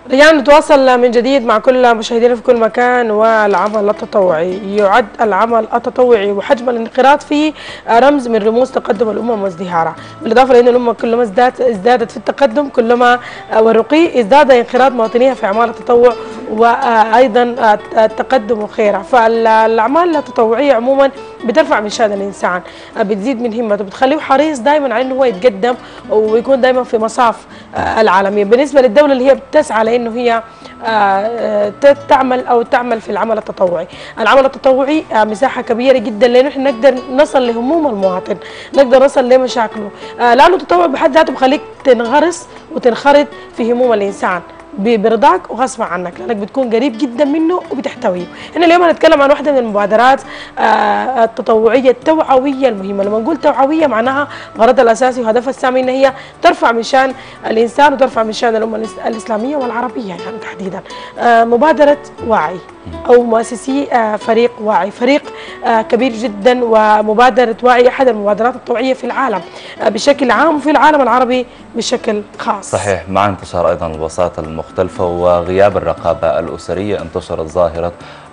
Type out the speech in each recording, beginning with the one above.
رجعنا نتواصل من جديد مع كل مشاهدينا في كل مكان والعمل التطوعي يعد العمل التطوعي وحجم الانخراط فيه رمز من رموز تقدم الامم وازدهارها بالاضافه لان الامه كلما ازدادت ازدادت في التقدم كلما والرقي ازداد انخراط مواطنيها في اعمال التطوع وايضا التقدم وخيرها فالاعمال التطوعيه عموما بترفع من شان الانسان بتزيد من همته بتخليه حريص دائما على انه هو يتقدم ويكون دائما في مصاف العالميه بالنسبه للدوله اللي هي بتسعى لانه هي تعمل او تعمل في العمل التطوعي العمل التطوعي مساحه كبيره جدا لانه احنا نقدر نصل لهموم المواطن نقدر نصل لمشاكله لانه التطوع بحد ذاته بخليك تنغرس وتنخرط في هموم الانسان برضاك وغصب عنك لانك بتكون قريب جدا منه وبتحتويه احنا اليوم هنتكلم عن واحده من المبادرات آه التطوعيه التوعويه المهمه لما نقول توعويه معناها غرضها الاساسي وهدفها السامي ان هي ترفع من شان الانسان وترفع من شان الامه الاسلاميه والعربيه يعني تحديدا آه مبادره وعي او مؤسسي آه فريق وعي فريق كبير جدا ومبادره وعي احد المبادرات التوعيه في العالم بشكل عام وفي العالم العربي بشكل خاص صحيح مع انتشار ايضا الوساطه المختلفه وغياب الرقابه الاسريه انتشرت ظاهره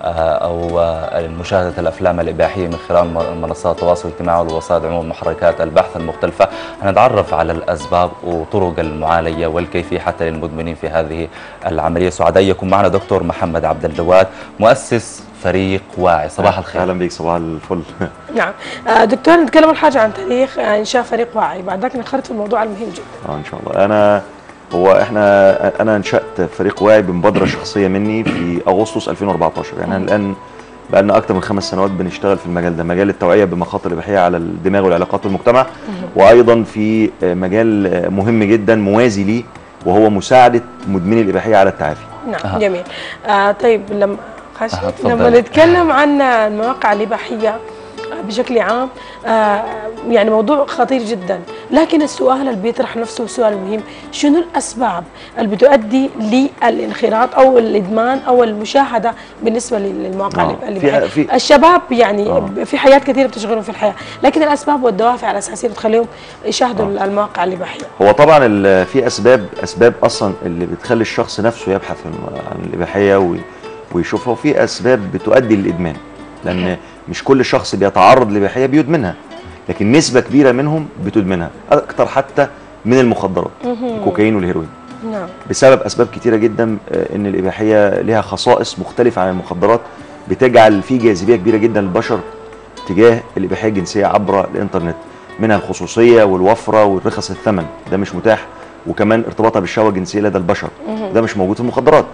او مشاهده الافلام الاباحيه من خلال منصات التواصل الاجتماعي والوسائل عموما محركات البحث المختلفه هنتعرف على الاسباب وطرق المعالجه والكيفيه حتى للمدمنين في هذه العمليه سعداء يكون معنا دكتور محمد عبد الجواد مؤسس فريق واعي صباح الخير اهلا بك صباح الفل نعم دكتور نتكلم اول حاجه عن تاريخ انشاء فريق واعي بعد ذاك نخرط في الموضوع المهم جدا اه ان شاء الله انا هو احنا انا انشات فريق واعي بمبادره شخصيه مني في اغسطس 2014 يعني الان بقى لنا اكثر من خمس سنوات بنشتغل في المجال ده مجال التوعيه بمخاطر الاباحيه على الدماغ والعلاقات والمجتمع وايضا في مجال مهم جدا موازي ليه وهو مساعده مدمني الاباحيه على التعافي نعم جميل آه طيب لما لما نتكلم عن المواقع الاباحيه بشكل عام آه يعني موضوع خطير جدا لكن السؤال اللي بيطرح نفسه سؤال مهم شنو الاسباب اللي بتؤدي للانخراط او الادمان او المشاهده بالنسبه للمواقع آه الاباحيه في الشباب يعني آه في حياه كثيره بتشغلهم في الحياه لكن الاسباب والدوافع الاساسيه بتخليهم يشاهدوا آه المواقع الاباحيه هو طبعا في اسباب اسباب اصلا اللي بتخلي الشخص نفسه يبحث عن الاباحيه ويشوفها وفي اسباب بتؤدي للادمان لان مش كل شخص بيتعرض لاباحيه بيدمنها لكن نسبه كبيره منهم بتدمنها اكتر حتى من المخدرات الكوكايين والهيروين نعم بسبب اسباب كتيره جدا ان الاباحيه لها خصائص مختلفه عن المخدرات بتجعل في جاذبيه كبيره جدا للبشر تجاه الاباحيه الجنسيه عبر الانترنت منها الخصوصيه والوفره والرخص الثمن ده مش متاح وكمان ارتباطها بالشهوه الجنسيه لدى البشر ده مش موجود في المخدرات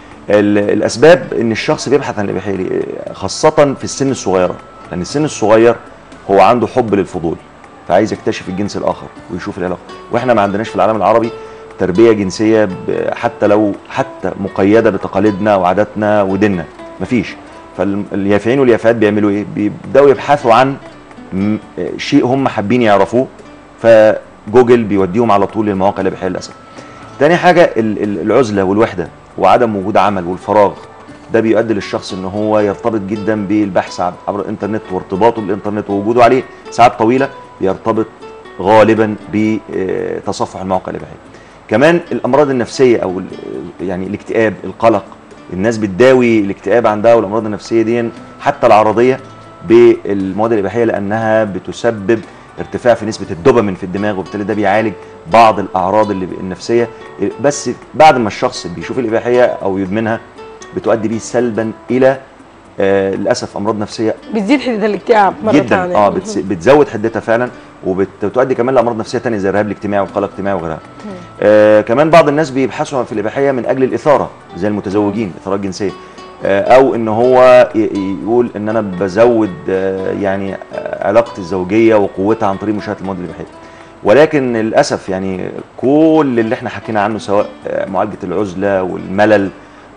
الاسباب ان الشخص بيبحث عن الاباحيه خاصه في السن الصغيره لان السن الصغير هو عنده حب للفضول فعايز يكتشف الجنس الاخر ويشوف العلاقه واحنا ما عندناش في العالم العربي تربيه جنسيه حتى لو حتى مقيده بتقاليدنا وعاداتنا وديننا مفيش فاليافعين واليافعات بيعملوا ايه بيبداوا يبحثوا عن شيء هم حابين يعرفوه فجوجل بيوديهم على طول للمواقع الاباحيه للاسف تاني حاجه العزله والوحده وعدم وجود عمل والفراغ ده بيؤدي للشخص ان هو يرتبط جدا بالبحث عبر الانترنت وارتباطه بالانترنت ووجوده عليه ساعات طويله بيرتبط غالبا بتصفح المواقع الاباحيه. كمان الامراض النفسيه او يعني الاكتئاب القلق الناس بتداوي الاكتئاب عندها والامراض النفسيه دي حتى العرضيه بالمواد الاباحيه لانها بتسبب ارتفاع في نسبه الدوبامين في الدماغ وبالتالي ده بيعالج بعض الاعراض اللي النفسيه بس بعد ما الشخص بيشوف الاباحيه او يدمنها بتؤدي بيه سلبا الى آه للاسف امراض نفسيه بتزيد حده الاكتئاب مره جدا ثانيه اه بتزود حدتها فعلا وبتؤدي كمان لامراض نفسيه ثانيه زي الرهاب الاجتماعي والقلق الاجتماعي وغيرها آه كمان بعض الناس بيبحثوا في الاباحيه من اجل الاثاره زي المتزوجين اثارات جنسيه او ان هو يقول ان انا بزود يعني علاقتي الزوجيه وقوتها عن طريق مشاهده المواد الاباحيه ولكن للاسف يعني كل اللي احنا حكينا عنه سواء معالجه العزله والملل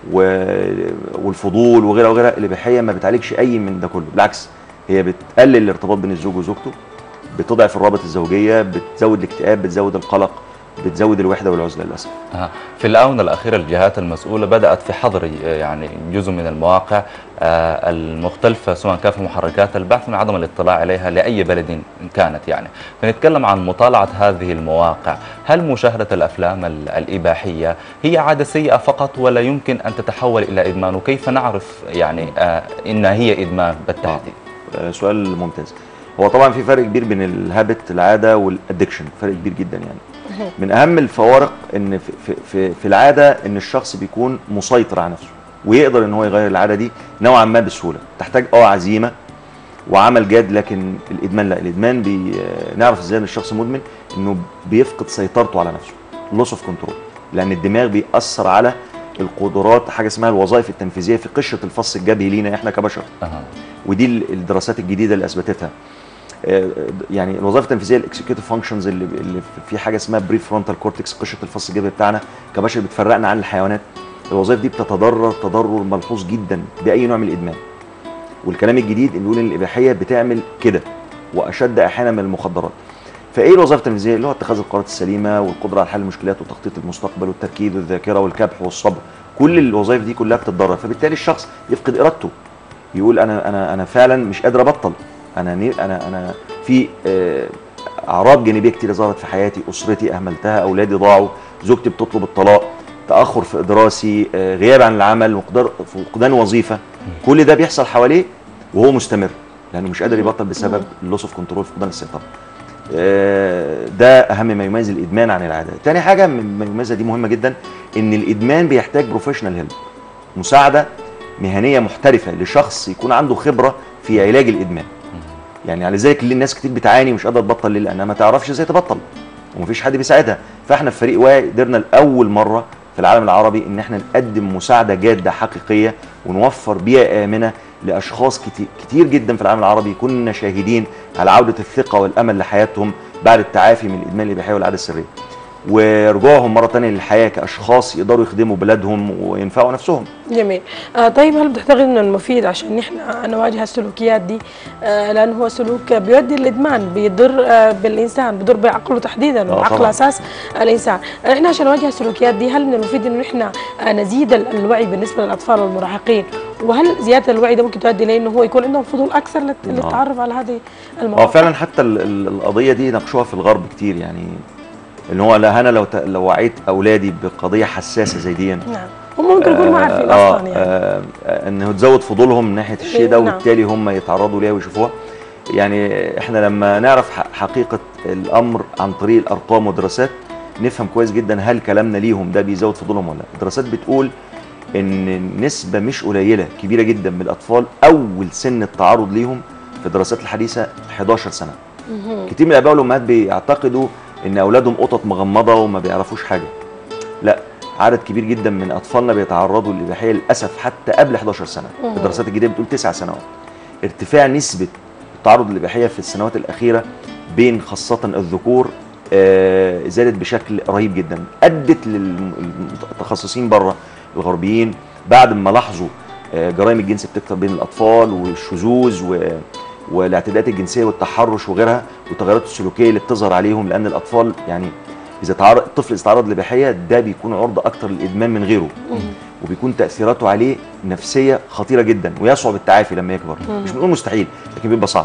والفضول وغيرها وغيرها الاباحيه ما بتعالجش اي من ده كله بالعكس هي بتقلل الارتباط بين الزوج وزوجته بتضعف الرابط الزوجيه بتزود الاكتئاب بتزود القلق بتزود الوحده والعزله للاسف آه. في الآونة الأخيرة الجهات المسؤولة بدأت في حظر آه، يعني جزء من المواقع آه، المختلفة سواء كان في محركات البحث من عدم الاطلاع عليها لأي بلد كانت يعني فنتكلم عن مطالعة هذه المواقع هل مشاهدة الأفلام ال- الإباحية هي عادة سيئة فقط ولا يمكن أن تتحول إلى إدمان وكيف نعرف يعني آه، إنها هي إدمان بالتحديد آه، سؤال ممتاز هو طبعا في فرق كبير بين الهابت العاده والادكشن فرق كبير جدا يعني من اهم الفوارق ان في, في, في, في العاده ان الشخص بيكون مسيطر على نفسه ويقدر ان هو يغير العاده دي نوعا ما بسهوله تحتاج اه عزيمه وعمل جاد لكن الادمان لا الادمان بي آه، نعرف ازاي ان الشخص مدمن انه بيفقد سيطرته على نفسه لوس اوف كنترول لان الدماغ بيأثر على القدرات حاجه اسمها الوظائف التنفيذيه في قشره الفص الجبهي لينا احنا كبشر أها. ودي ال- الدراسات الجديده اللي اثبتتها آه، يعني الوظائف التنفيذيه الاكسكيوتيف فانكشنز اللي اللي في حاجه اسمها بري فرونتال كورتكس قشره الفص الجبهي بتاعنا كبشر بتفرقنا عن الحيوانات الوظائف دي بتتضرر تضرر ملحوظ جدا باي نوع من الادمان والكلام الجديد اللي بيقول ان الاباحيه بتعمل كده واشد احيانا من المخدرات فايه الوظائف التنفيذيه اللي هو اتخاذ القرارات السليمه والقدره على حل المشكلات وتخطيط المستقبل والتركيز والذاكره والكبح والصبر كل الوظائف دي كلها بتتضرر فبالتالي الشخص يفقد ارادته يقول انا انا انا فعلا مش قادر ابطل انا ني- انا انا في آه، اعراض جانبيه كتير ظهرت في حياتي اسرتي اهملتها اولادي ضاعوا زوجتي بتطلب الطلاق تاخر في ادراسي آه، غياب عن العمل وقدر- فقدان وظيفه كل ده بيحصل حواليه وهو مستمر لانه مش قادر يبطل بسبب اللوس اوف كنترول فقدان السيطره آه، ده اهم ما يميز الادمان عن العاده تاني حاجه من ما يميزها دي مهمه جدا ان الادمان بيحتاج بروفيشنال هيلب مساعده مهنيه محترفه لشخص يكون عنده خبره في علاج الادمان يعني على ذلك اللي الناس كتير بتعاني مش قادره تبطل ليه لانها ما تعرفش ازاي تبطل ومفيش حد بيساعدها فاحنا في فريق واعي قدرنا لاول مره في العالم العربي ان احنا نقدم مساعده جاده حقيقيه ونوفر بيئه امنه لاشخاص كتير, كتير جدا في العالم العربي كنا شاهدين على عوده الثقه والامل لحياتهم بعد التعافي من الادمان الاباحيه والعاده السريه ورجوعهم مره ثانيه للحياه كاشخاص يقدروا يخدموا بلادهم وينفعوا نفسهم جميل آه طيب هل بتعتقد انه المفيد عشان نحن نواجه السلوكيات دي آه لانه هو سلوك بيؤدي للادمان بيضر آه بالانسان بيضر بعقله تحديدا آه والعقل طبعاً. اساس الانسان آه احنا عشان نواجه السلوكيات دي هل من المفيد انه نحن آه نزيد ال- الوعي بالنسبه للاطفال والمراهقين وهل زياده الوعي ده ممكن تؤدي لانه هو يكون عندهم فضول اكثر للت- آه. للتعرف على هذه اه المواقع فعلا حتى ال- ال- القضيه دي ناقشوها في الغرب كتير يعني ان هو لا انا لو ت- لو وعيت اولادي بقضيه حساسه زي دي نعم هم ممكن يكونوا ما عارفين آه اصلا يعني آه آه انه تزود فضولهم من ناحيه الشيء ده نعم. وبالتالي هم يتعرضوا ليها ويشوفوها يعني احنا لما نعرف ح- حقيقه الامر عن طريق الارقام والدراسات نفهم كويس جدا هل كلامنا ليهم ده بيزود فضولهم ولا لا الدراسات بتقول ان نسبه مش قليله كبيره جدا من الاطفال اول سن التعرض ليهم في الدراسات الحديثه 11 سنه كتير من الاباء والامهات بيعتقدوا ان اولادهم قطط مغمضه وما بيعرفوش حاجه لا عدد كبير جدا من اطفالنا بيتعرضوا للاباحيه للاسف حتى قبل 11 سنه مم. الدراسات الجديده بتقول 9 سنوات ارتفاع نسبه التعرض للاباحيه في السنوات الاخيره بين خاصه الذكور آه، زادت بشكل رهيب جدا ادت للمتخصصين بره الغربيين بعد ما لاحظوا آه، جرائم الجنس بتكتر بين الاطفال والشذوذ و والاعتداءات الجنسيه والتحرش وغيرها والتغيرات السلوكيه اللي بتظهر عليهم لان الاطفال يعني اذا تعرض الطفل اذا تعرض لاباحيه ده بيكون عرضه اكتر للادمان من غيره وبيكون تاثيراته عليه نفسيه خطيره جدا ويصعب التعافي لما يكبر مش بنقول مستحيل لكن بيبقى صعب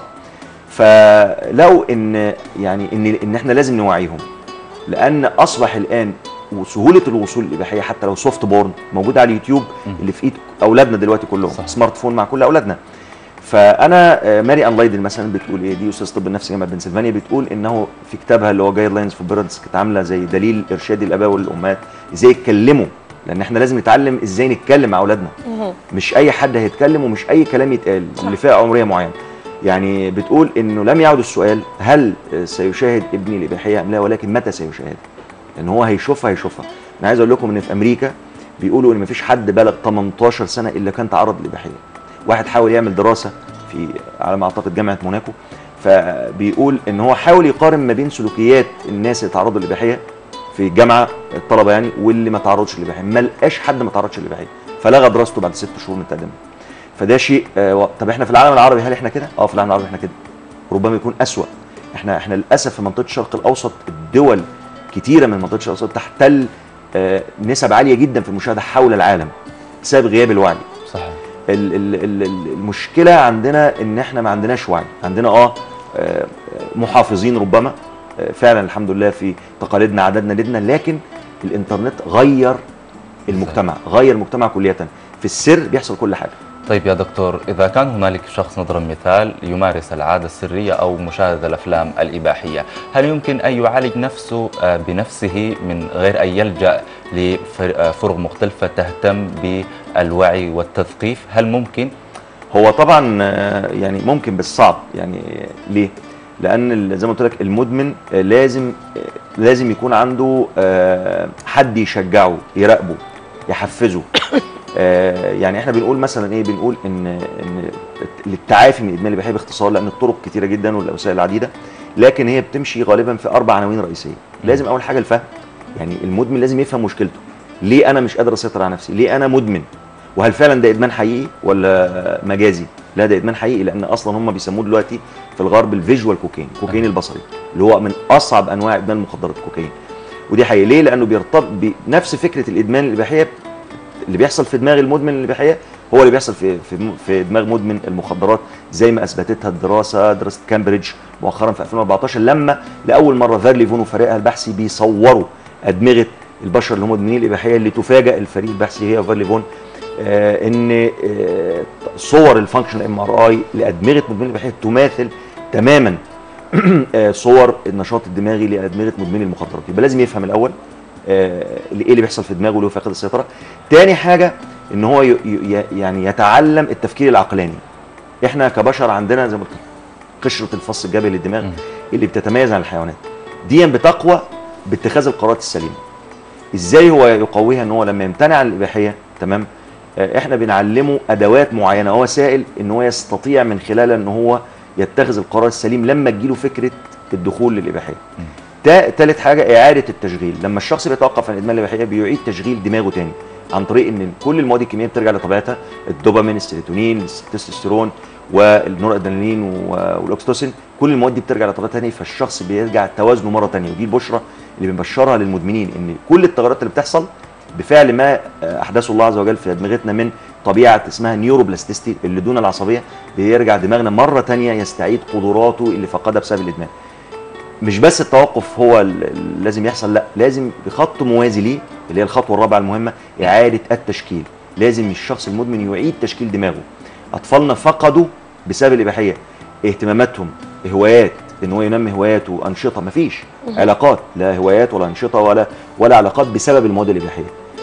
فلو ان يعني ان ان احنا لازم نوعيهم لان اصبح الان وسهوله الوصول للاباحيه حتى لو سوفت بورن موجوده على اليوتيوب اللي في ايد اولادنا دلوقتي كلهم صح. سمارت فون مع كل اولادنا فانا آه، ماري ان لايدن مثلا بتقول ايه دي استاذ طب النفسي جامعه بنسلفانيا بتقول انه في كتابها اللي هو جايد لاينز فور بيرنتس كانت عامله زي دليل ارشاد الاباء والامهات ازاي يتكلموا لان احنا لازم نتعلم ازاي نتكلم مع اولادنا مهم. مش اي حد هيتكلم ومش اي كلام يتقال صح. لفئه عمريه معينه يعني بتقول انه لم يعد السؤال هل سيشاهد ابني الاباحيه ام لا ولكن متى سيشاهد لان هو هيشوفها هيشوفها انا عايز اقول لكم ان في امريكا بيقولوا ان مفيش حد بلغ 18 سنه الا كان تعرض للاباحيه واحد حاول يعمل دراسه في على ما اعتقد جامعه موناكو فبيقول ان هو حاول يقارن ما بين سلوكيات الناس اللي تعرضوا للاباحيه في الجامعه الطلبه يعني واللي ما تعرضش للاباحيه ما لقاش حد ما تعرضش للاباحيه فلغى دراسته بعد ست شهور من التقدم فده شيء آه و- طب احنا في العالم العربي هل احنا كده؟ اه في العالم العربي احنا كده ربما يكون اسوأ احنا احنا للاسف في منطقه الشرق الاوسط الدول كتيره من منطقه الشرق الاوسط تحتل آه، نسب عاليه جدا في المشاهده حول العالم بسبب غياب الوعي صحيح ال- ال- ال- ال- المشكله عندنا ان احنا ما عندناش وعي عندنا اه آه، محافظين ربما آه، فعلا الحمد لله في تقاليدنا عاداتنا ديننا لكن الانترنت غير المجتمع غير المجتمع كلية في السر بيحصل كل حاجه طيب يا دكتور إذا كان هنالك شخص نضرب مثال يمارس العادة السرية أو مشاهدة الأفلام الإباحية هل يمكن أن يعالج نفسه آه، بنفسه من غير أن يلجأ لفرق مختلفة تهتم بالوعي والتثقيف هل ممكن؟ هو طبعا آه، يعني ممكن بس صعب يعني آه، ليه لان ال- زي ما قلت لك المدمن آه، لازم آه، لازم يكون عنده آه، حد يشجعه يراقبه يحفزه آه، يعني احنا بنقول مثلا ايه بنقول ان ان للتعافي من الادمان الاباحيه باختصار لان الطرق كتيره جدا والوسائل العديده لكن هي بتمشي غالبا في اربع عناوين رئيسيه لازم اول حاجه الفهم يعني المدمن لازم يفهم مشكلته ليه انا مش قادر اسيطر على نفسي ليه انا مدمن وهل فعلا ده ادمان حقيقي ولا مجازي لا ده ادمان حقيقي لان اصلا هم بيسموه دلوقتي في الغرب الفيجوال كوكين الكوكايين البصري اللي هو من اصعب انواع ادمان المخدرات الكوكايين ودي حقيقي ليه لانه بيرتبط بنفس فكره الادمان الاباحيه اللي بيحصل في دماغ المدمن الاباحيه هو اللي بيحصل في في في دماغ مدمن المخدرات زي ما اثبتتها الدراسه دراسه كامبريدج مؤخرا في 2014 لما لاول مره فيرليفون وفريقها البحثي بيصوروا ادمغه البشر اللي هم مدمنين الاباحيه اللي تفاجئ الفريق البحثي هي فيرليفون آه ان آه صور الفانكشن ام ار اي لادمغه مدمنين الاباحيه تماثل تماما آه، صور النشاط الدماغي لادمغه مدمني المخدرات يبقى لازم يفهم الاول آه، ايه اللي بيحصل في دماغه اللي هو فاقد السيطره تاني حاجه ان هو ي- ي- يعني يتعلم التفكير العقلاني احنا كبشر عندنا زي ما قلت لك قشره الفص الجبهي للدماغ مم. اللي بتتميز عن الحيوانات دي بتقوى باتخاذ القرارات السليمه ازاي هو يقويها ان هو لما يمتنع عن الاباحيه تمام آه، احنا بنعلمه ادوات معينه او وسائل ان هو يستطيع من خلالها ان هو يتخذ القرار السليم لما تجيله فكره الدخول للاباحيه تا- تالت حاجه اعاده التشغيل لما الشخص بيتوقف عن ادمان الاباحيه بيعيد تشغيل دماغه تاني عن طريق ان كل المواد الكيميائيه بترجع لطبيعتها الدوبامين السيروتونين التستوستيرون والنور ادرينالين و- والاكسيتوسين كل المواد دي بترجع لطبيعتها تاني فالشخص بيرجع توازنه مره تانية ودي البشرى اللي بنبشرها للمدمنين ان كل التغيرات اللي بتحصل بفعل ما آه، احدثه الله عز وجل في ادمغتنا من طبيعه اسمها نيوروبلاستيستي اللي دون العصبيه بيرجع دماغنا مره تانية يستعيد قدراته اللي فقدها بسبب الادمان مش بس التوقف هو ال- ال- لازم يحصل لا لازم بخط موازي ليه اللي هي الخطوه الرابعه المهمه اعاده التشكيل لازم الشخص المدمن يعيد تشكيل دماغه اطفالنا فقدوا بسبب الاباحيه اهتماماتهم هوايات ان هو ينمي هواياته انشطه مفيش علاقات لا هوايات ولا انشطه ولا ولا علاقات بسبب المواد الاباحيه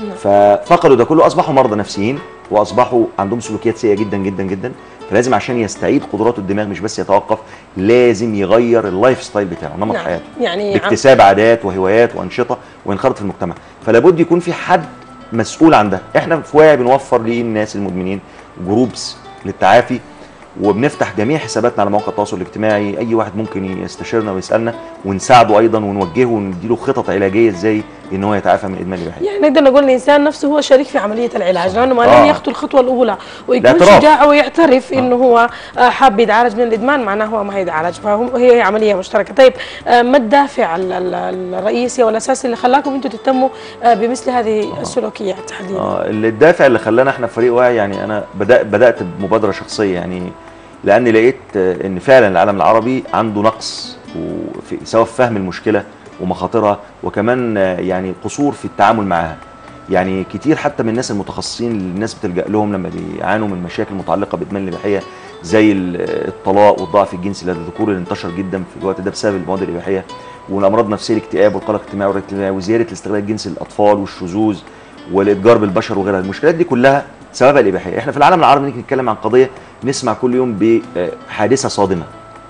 ففقدوا ده كله اصبحوا مرضى نفسيين واصبحوا عندهم سلوكيات سيئه جدا جدا جدا فلازم عشان يستعيد قدراته الدماغ مش بس يتوقف لازم يغير اللايف ستايل بتاعه نمط نعم. حياته يعني عم- باكتساب عادات وهوايات وانشطه وينخرط في المجتمع فلا بد يكون في حد مسؤول عن ده احنا في واعي بنوفر للناس المدمنين جروبس للتعافي وبنفتح جميع حساباتنا على مواقع التواصل الاجتماعي اي واحد ممكن يستشيرنا ويسالنا ونساعده ايضا ونوجهه ونديله خطط علاجيه ازاي ان هو يتعافى من ادمان الاباحيه يعني نقدر نقول الانسان نفسه هو شريك في عمليه العلاج لانه ما آه. لم يخطو الخطوه الاولى ويكون الاعتراف. شجاع ويعترف انه هو آه، حاب يتعالج من الادمان معناه هو ما هيتعالج فهي عمليه مشتركه طيب آه، ما الدافع ال- ال- الرئيسي والاساسي اللي خلاكم انتم تهتموا آه، بمثل هذه السلوكيات تحديدا اه اللي الدافع اللي خلانا احنا في فريق واعي يعني انا بدأ بدات بمبادره شخصيه يعني لاني لقيت آه، ان فعلا العالم العربي عنده نقص وفي سواء في فهم المشكله ومخاطرها وكمان آه، يعني قصور في التعامل معها يعني كتير حتى من الناس المتخصصين اللي الناس بتلجا لهم لما بيعانوا من مشاكل متعلقه بادمان الاباحيه زي ال- الطلاق والضعف الجنسي لدى الذكور اللي انتشر جدا في الوقت ده بسبب المواد الاباحيه والامراض النفسيه الاكتئاب والقلق الاجتماعي والربط الاجتماعي وزياده الاستغلال الجنسي للاطفال والشذوذ والاتجار بالبشر وغيرها المشكلات دي كلها سببها الاباحيه احنا في العالم العربي نيجي نتكلم عن قضيه نسمع كل يوم بحادثه صادمه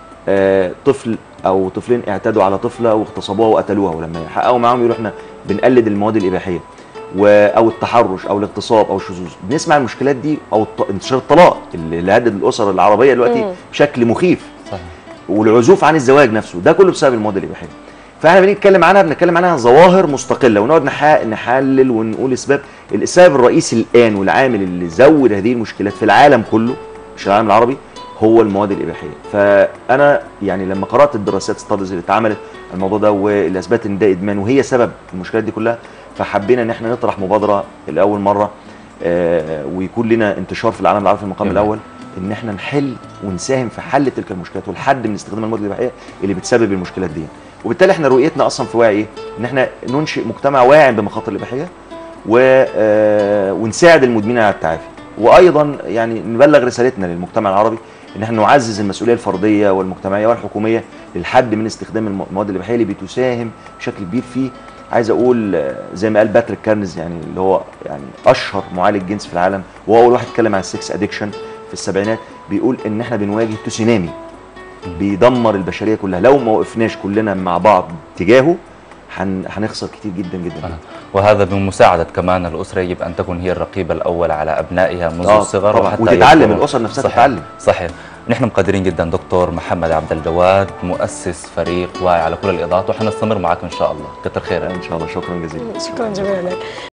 آه، طفل او طفلين اعتدوا على طفله واغتصبوها وقتلوها ولما يحققوا معاهم يقولوا احنا بنقلد المواد الاباحيه و- او التحرش او الاغتصاب او الشذوذ بنسمع المشكلات دي او الط- انتشار الطلاق اللي اللي هدد الاسر العربيه دلوقتي مم. بشكل مخيف صحيح والعزوف عن الزواج نفسه ده كله بسبب المواد الاباحيه فاحنا بنيجي نتكلم عنها بنتكلم عنها ظواهر مستقله ونقعد نح- نحلل ونقول اسباب السبب الرئيسي الان والعامل اللي زود هذه المشكلات في العالم كله مش العالم العربي هو المواد الاباحيه فانا يعني لما قرات الدراسات ستاديز اللي اتعملت على الموضوع ده واللي اثبتت ان ده ادمان وهي سبب المشكلات دي كلها فحبينا ان احنا نطرح مبادره لاول مره آه، ويكون لنا انتشار في العالم العربي في المقام جميل. الاول ان احنا نحل ونساهم في حل تلك المشكلات والحد من استخدام المواد الاباحيه اللي بتسبب المشكلات دي وبالتالي احنا رؤيتنا اصلا في وعي ايه ان احنا ننشئ مجتمع واعي بمخاطر الاباحيه و آه، ونساعد المدمنين على التعافي وايضا يعني نبلغ رسالتنا للمجتمع العربي ان احنا نعزز المسؤوليه الفرديه والمجتمعيه والحكوميه للحد من استخدام الم- المواد الاباحيه اللي بتساهم بشكل كبير في عايز اقول آه، زي ما قال باتريك كارنز يعني اللي هو يعني اشهر معالج جنس في العالم وهو اول واحد اتكلم عن السكس ادكشن في السبعينات بيقول ان احنا بنواجه تسونامي بيدمر البشريه كلها لو ما وقفناش كلنا مع بعض تجاهه هن- هنخسر كتير جدا جدا, جداً. وهذا بمساعدة كمان الأسرة يجب أن تكون هي الرقيبة الأول على أبنائها منذ آه، الصغر طبعاً. وحتى وتتعلم، يكبروا. الأسر نفسها صحيح. تتعلم. صحيح نحن مقدرين جدا دكتور محمد عبد الجواد مؤسس فريق واعي على كل الإضاءات وحنستمر معك إن شاء الله كتر خيرك ان شاء الله شكرا جزيلا شكرا جزيلا لك